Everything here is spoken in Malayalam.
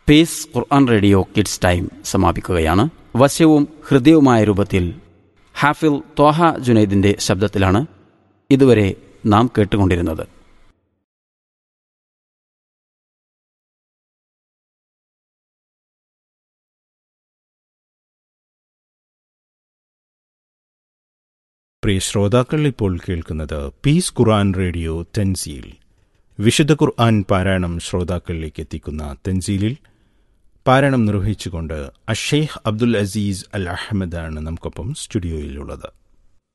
piece Quran radio kids time സമാപിക്കുകയാണ് വശ്യവും ഹൃദയവുമായ രൂപത്തിൽ ഹാഫിൽ ത്വാഹ ജുനൈദിന്റെ ശബ്ദത്തിലാണ് ഇതുവരെ നാം കേട്ടുകൊണ്ടിരുന്നത് പ്രിയ ശ്രോതാക്കൾ ഇപ്പോൾ കേൾക്കുന്നത് പീസ് ഖുർആൻ റേഡിയോ തെൻസീൽ വിശുദ്ധ ഖുർആൻ പാരായണം ശ്രോതാക്കളിലേക്ക് എത്തിക്കുന്ന തെൻസീലിൽ പാരായണം നിർവഹിച്ചുകൊണ്ട് അഷേഖ് അബ്ദുൽ അസീസ് അൽ അഹമ്മദാണ് നമുക്കൊപ്പം സ്റ്റുഡിയോയിലുള്ളത്